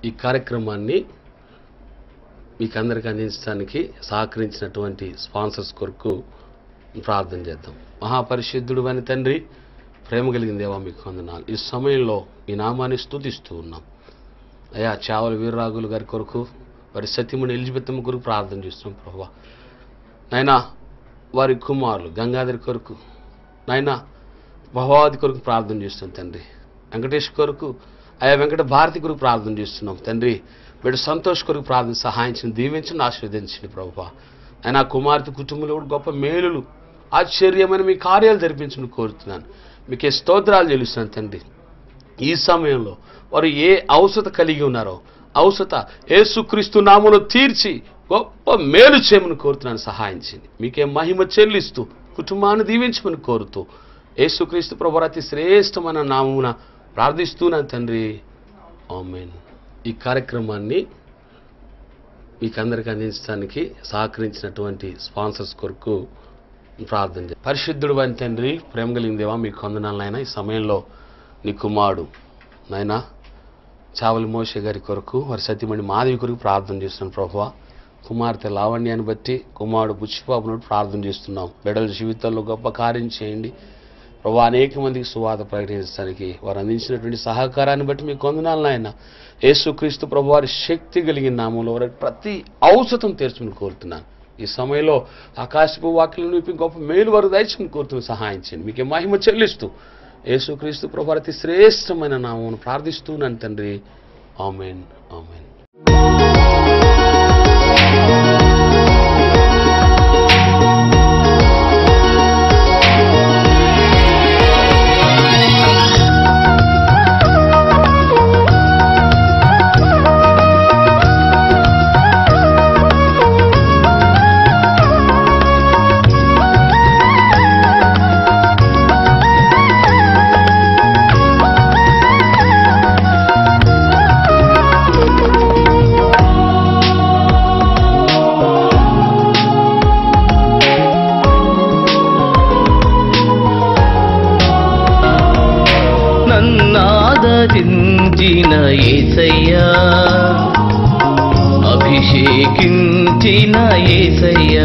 ఈ కార్యక్రమాన్ని మీకు అందరికి అందించడానికి సహకరించినటువంటి స్పాన్సర్స్ కొరకు ప్రార్థన చేద్దాం మహాపరిశుద్ధుడు అని తండ్రి ప్రేమ కలిగిన దేవా మీకు వందనాలు ఈ సమయంలో ఈ నామాన్ని స్తుతిస్తూ ఉన్నాం అయ్యా చావల వీర్రాగులు గారి కొరకు వారి సత్యముని ఎలిజబెత్తమ్మ కొరకు ప్రార్థన చేస్తున్నాం ప్రభా నాయనా వారి కుమారులు గంగాధరి కొరకు నాయనా భగవాది కొరకు ప్రార్థన చేస్తున్నాం తండ్రి వెంకటేష్ కొరకు అయ్యా వెంకట భారతి కొరకు ప్రార్థన చేస్తున్నాం తండ్రి వీడు సంతోష్ కొరకు ప్రార్థన సహాయించండి దీవించండి ఆశీర్వదించండి ప్రభా ఆయన ఆ కుమార్తె కుటుంబంలో కూడా గొప్ప మేలులు ఆశ్చర్యమైన మీ కార్యాలు జరిపించని కోరుతున్నాను మీకే స్తోత్రాలు చెల్లిస్తున్నాను తండ్రి ఈ సమయంలో వారు ఏ అవసత కలిగి ఉన్నారో అవసత ఏసుక్రీస్తు నామములో తీర్చి గొప్ప మేలు చేయమని కోరుతున్నాను సహాయించింది మీకే మహిమ చెల్లిస్తూ కుటుంబాన్ని దీవించమని కోరుతూ యేసుక్రీస్తు ప్రభు అతి శ్రేష్టమైన నామమున ప్రార్థిస్తున్నాను తండ్రి ఆమెన్ ఈ కార్యక్రమాన్ని మీకు అందరికి అందించడానికి సహకరించినటువంటి స్పాన్సర్స్ కొరకు ప్రార్థన చేద్దాం. పరిశుద్ధుడు అని తండ్రి ప్రేమ కలిగిన దేవా మీకు వందనాలు నాయన ఈ సమయంలో నీ కుమారుడు నాయన చావలి మోషే గారి కొరకు వారి సత్యమణి మాధవి కొరకు ప్రార్థన చేస్తున్నాను ప్రభువా కుమార్తె లావణ్యాన్ని బట్టి కుమారుడు బుచ్చిబాబును ప్రార్థన చేస్తున్నాం బిడ్డల జీవితాల్లో గొప్ప కార్యం చేయండి ప్రభు అనేక మందికి సువాత ప్రకటించడానికి వారు అందించినటువంటి సహకారాన్ని బట్టి మీకు వందనాలు నాయన యేసుక్రీస్తు ప్రభు వారి శక్తి కలిగిన నామంలో వారి ప్రతి ఔషధం తెరుచుకుని కోరుతున్నాను ఈ సమయంలో ఆకాశపు వాక్యం నింపి గొప్ప మేలు వారు దయచుకుని కోరుతున్న సహాయం చేయండి మీకే మహిమ చెల్లిస్తూ యేసుక్రీస్తు ప్రభు అతి శ్రేష్టమైన నామమును ప్రార్థిస్తున్నాను తండ్రి ఆమెన్ ఆమెన్ నన్నాదరించిన ఏసయ్యా అభిషేకించిన ఏసయ్యా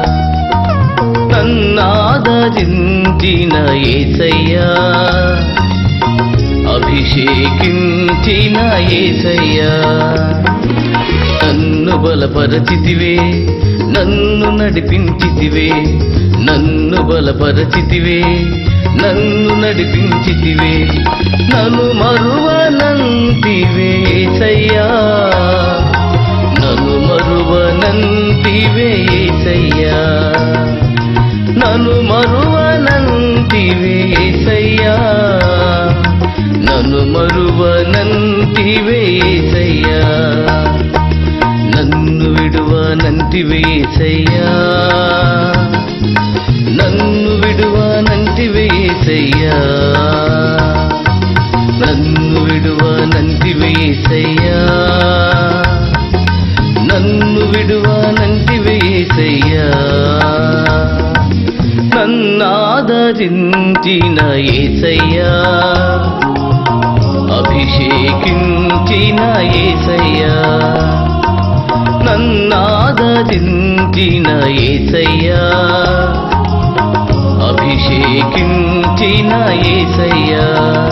నన్నాదరించిన ఏసయ్యా అభిషేకించిన ఏసయ్యా నన్ను బలపరచితివే నన్ను నడిపించితివే నన్ను బలపరచితివే నన్ను నడిపించితివే నన్ను మరువనంతివే సయ్యా నన్ను మరువనంతివే సయ్యా నన్ను మరువనంతివే సయ్యా నన్ను మరువనంతివే సయ్యా నన్ను విడువనంటివే సయ్యా నన్ను విడువనంటివే సయ్యా నన్ను విడువనంటివే సయ్యా నన్ను విడువనంటివే సయ్యా నన్నాదరించిన ఏసయ్యా అభిషేకించిన ఏసయ్యా నన్నాదరించిన ఏసయ్యా అభిషేకించిన ఏసయ్యా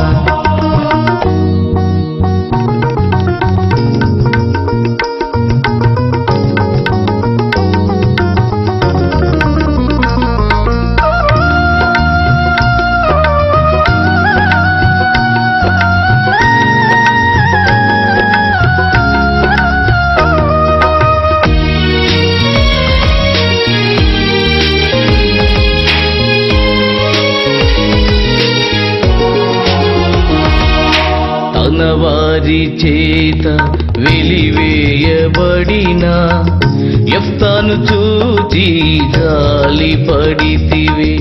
తన వారి చేత వెలివేయబడిన ఎఫ్తాను చూచి జాలి పడితివి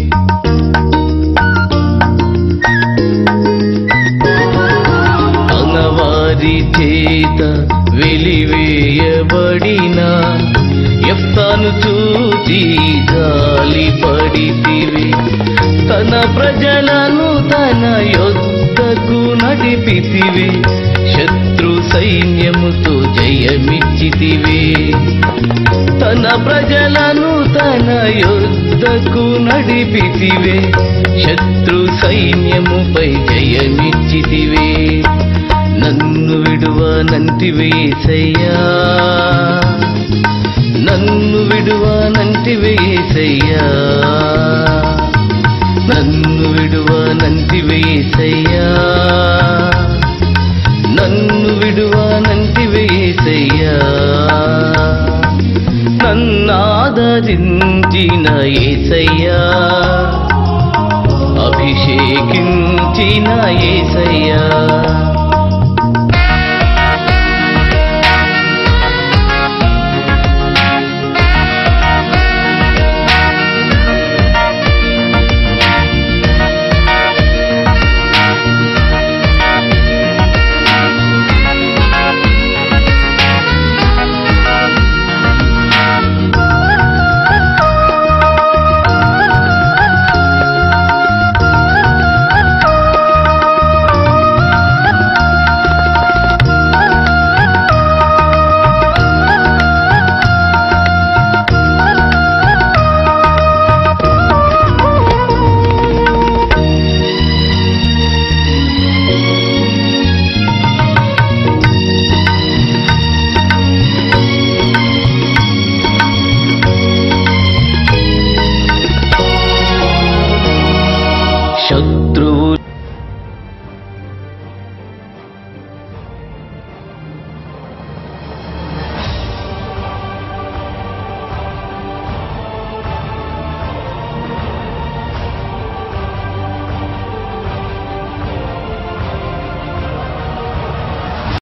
తన వారి చేత వెలివేయబడిన ఎఫ్తాను చూచి జాలి పడితివి తన ప్రజలను తన యొద్దకు నడిపితివి శత్రు సైన్యముతో జయమిచ్చితివే తన ప్రజలను తన యుద్ధకు నడిపితివే శత్రు సైన్యముపై జయమిచ్చితివే నన్ను విడువనంటివేసయ్యా నన్ను విడువనంటివేసయ్యా నన్ను విడువనంటివేసయ్యా నన్ను విడువనంటివేసయ్యా నన్నాదరించిన ఏసయ్యా అభిషేకించిన ఏసయ్యా